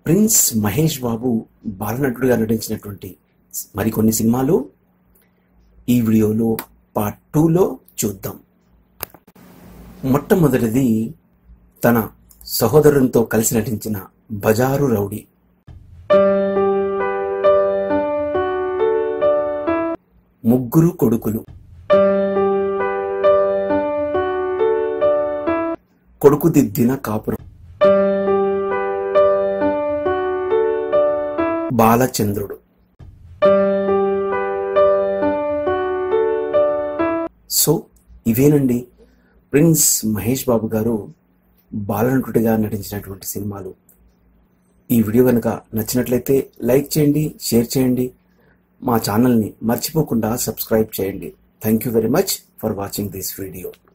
prince Mahesh బాబు బాలనటుడిగా నటించినటువంటి మరికొన్ని సినిమాలు ఈ వీడియోలో పార్ట్ టూలో చూద్దాం మొట్టమొదటిది తన సహోదరునితో కలిసి నటించిన బజారు రౌడీ ముగ్గురు కొడుకులు కొడుకు దిద్దిన కాపురం బాలచంద్రుడు సో ఇవేనండి ప్రిన్స్ మహేష్ బాబు గారు బాలనటుడిగా నటించినటువంటి సినిమాలు ఈ వీడియో కనుక నచ్చినట్లయితే లైక్ చేయండి షేర్ చేయండి మా ఛానల్ని మర్చిపోకుండా సబ్స్క్రైబ్ చేయండి thank you very much for watching this video